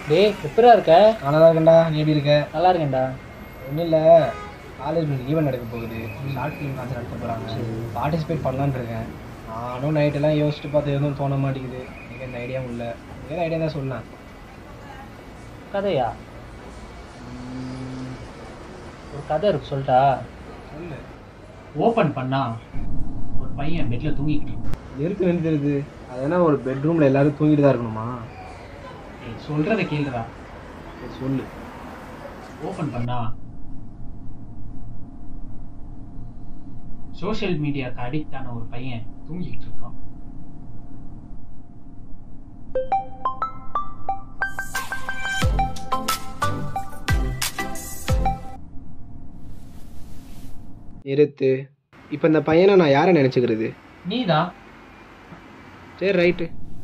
டேய் எப்படா இருக்க நல்லா தான் இருக்கேன்டா நீ எப்படி இருக்க நல்லா இருக்கேன்டா ஒன்றும் இல்லை காலேஜ் ஈவெண்ட் நடக்க போகுது ஷார்ட் ஃபிலிம் கான்சர்ட் நடத்த போகிறாங்க பார்ட்டிசிபேட் பண்ணலான்னு இருக்கேன் நானும் நைட்டெல்லாம் யோசிச்சுட்டு பார்த்து எதுவும் தோண மாட்டேங்குது எனக்கு எந்த ஐடியாவும் இல்லை ஏதாவது ஐடியா தான் சொல்லலாம் கதையா ஒரு கதை இருக்கு சொல்லிட்டா சொல்லு ஓப்பன் பண்ணா ஒரு பையன் பெட்ல தூங்கிக்கிட்டு இருக்கான். இருக்குன்னு தெரியுது அதனால் ஒரு பெட்ரூமில் எல்லாரும் தூங்கிட்டு தான் இருக்கணுமா ஏய், சொல்றத கேளுடா சரி, சொல்லு ஓப்பன் பண்ணா சோஷியல் மீடியாக்கு அடிக்ட் ஆன ஒரு பையன் தூங்கிட்டு இருக்கான் நிறுத்து இப்போ இந்த பையனை நான் யாரை நினச்சிக்கிறது நீதான் சரி ரைட்டு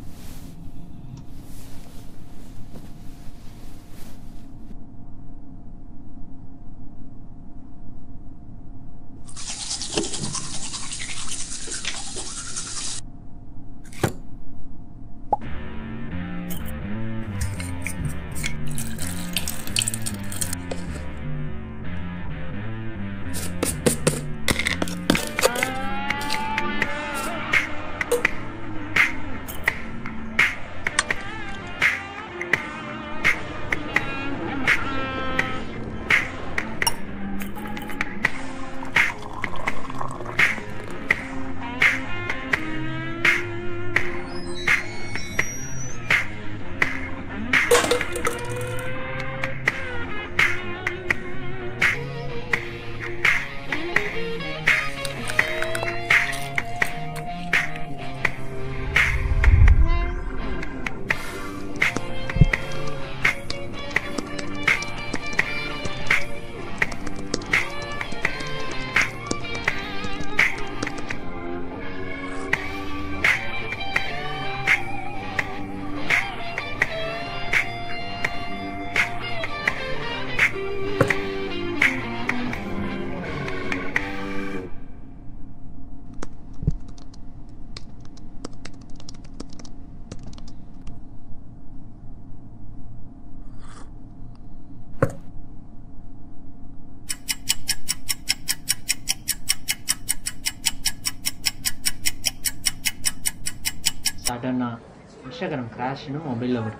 சடனா இன்ஸ்டாகிராம் கிராஷ்னு மொபைலில் வரும்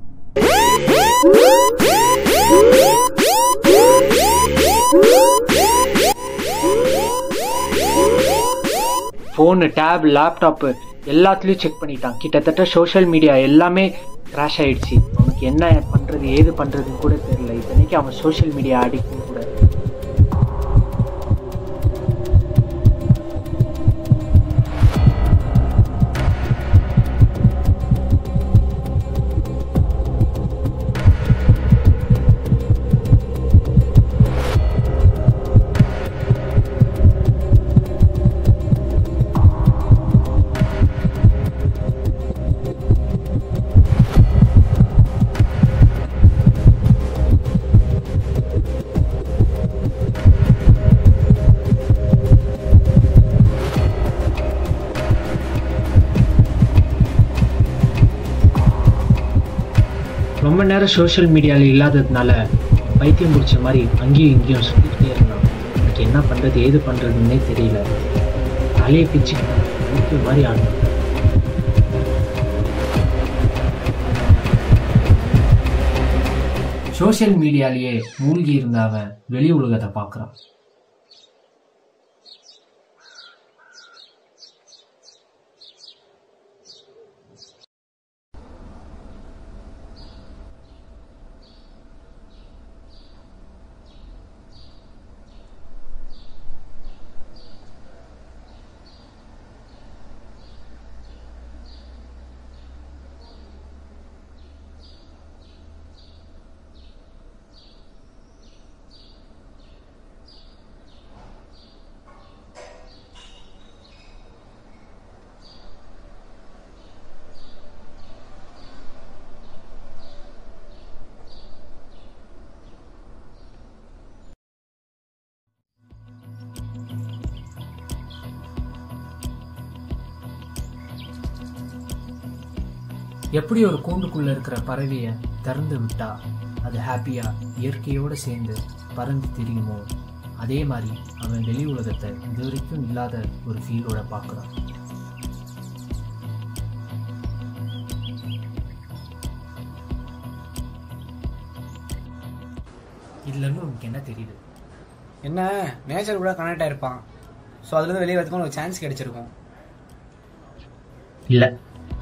ஃபோனு டேப் லேப்டாப்பு எல்லாத்துலேயும் செக் பண்ணிட்டான் கிட்டத்தட்ட சோஷியல் மீடியா எல்லாமே கிராஷ் ஆயிடுச்சு அவனுக்கு என்ன பண்ணுறது ஏது பண்ணுறதுன்னு கூட தெரியல இத்தனைக்கு அவன் சோஷியல் மீடியா அடிக்ட்னு கூட ரொம்ப நேரம் சோஷியல் மீடியாவில் இல்லாததுனால பைத்தியம் பிடிச்ச மாதிரி அங்கேயும் இங்கேயும் சுற்றிக்கிட்டே இருந்தான் எனக்கு என்ன பண்ணுறது ஏது பண்ணுறதுன்னே தெரியல தலையை பிச்சுக்கிட்டான் பைத்தியம் மாதிரி ஆடினான் சோஷியல் மீடியாலேயே மூழ்கி இருந்த அவன் வெளி உலகத்தை பார்க்குறான் எப்படி ஒரு கூண்டுக்குள்ள இருக்கிற பறவையை திறந்து விட்டா அது ஹாப்பியா இயற்கையோட சேர்ந்து பறந்து திரியுமோ அதே மாதிரி அவன் வெளி உலகத்தை இது வரைக்கும் இல்லாத ஒரு ஃபீலோட பார்க்குறான் இதுல இருந்து உனக்கு என்ன தெரியுது என்ன நேச்சர் கூட கனெக்ட் ஆயிருப்பான் ஸோ அதுலேருந்து வெளியே வரதுக்கு ஒரு சான்ஸ் கிடைச்சிருக்கும் இல்ல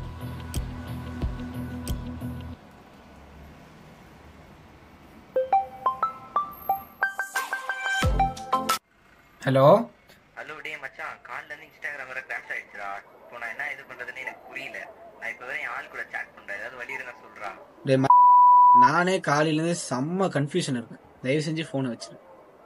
ஹலோ ஹலோ டே மச்சான் கால்ல இருந்து இன்ஸ்டாகிராம் வர கிராஷ் ஆயிடுச்சுடா இப்போ நான் என்ன இது பண்றதுன்னு எனக்கு புரியல நான் இப்போ வரை என் ஆள் கூட சாட் பண்றேன் ஏதாவது வழி இருந்தா சொல்றா டேய் ம- நானே காலையிலேருந்து செம்ம கன்ஃபியூஷன் இருக்கேன் தயவு செஞ்சு ஃபோனை வச்சிரு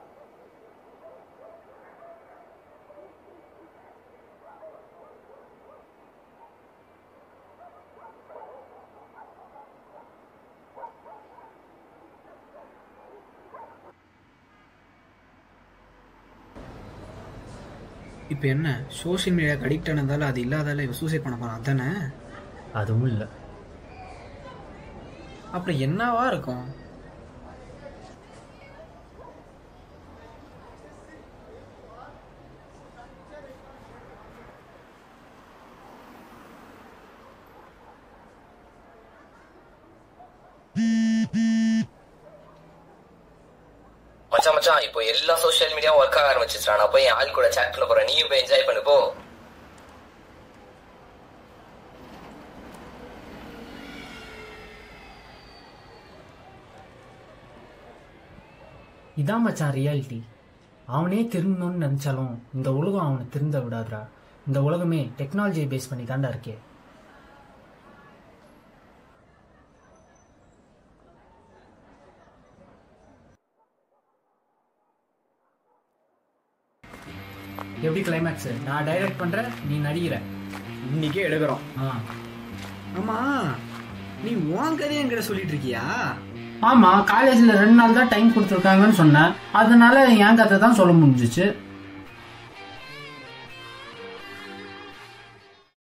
இப்போ என்ன சோஷியல் மீடியாவுக்கு அடிக்ட் ஆனதால அது இல்லாதால இவன் சூசைட் பண்ண போறான் அதானே அதுவும் இல்லை அப்புறம் என்னவா இருக்கும் மச்சான் மச்சான் இப்போ எல்லா சோஷியல் மீடியாவும் ஒர்க் ஆக ஆரம்பிச்சிச்சுடா நான் போய் என் ஆள் கூட chat பண்ண போறேன் நீயும் போய் என்ஜாய் பண்ணு போ இதான் மச்சான் ரியாலிட்டி அவனே திருந்தணும்னு நினைச்சாலும் இந்த உலகம் அவனை திருந்த விடாதுடா இந்த உலகமே டெக்னாலஜியை பேஸ் பண்ணி தாண்டா இருக்கே எப்படி கிளைமேக்ஸ் நான் டைரக்ட் பண்றேன் நீ நடிக்கிற இன்னைக்கே எடுக்கிறோம் ஆ ஆமா நீ உன் கதையை என்கிட்ட சொல்லிட்டு இருக்கியா ஆமா காலேஜ்ல ரெண்டு நாள் தான் டைம் கொடுத்துருக்காங்கன்னு சொன்னேன் அதனால என் கதை தான் சொல்ல முடிஞ்சிச்சு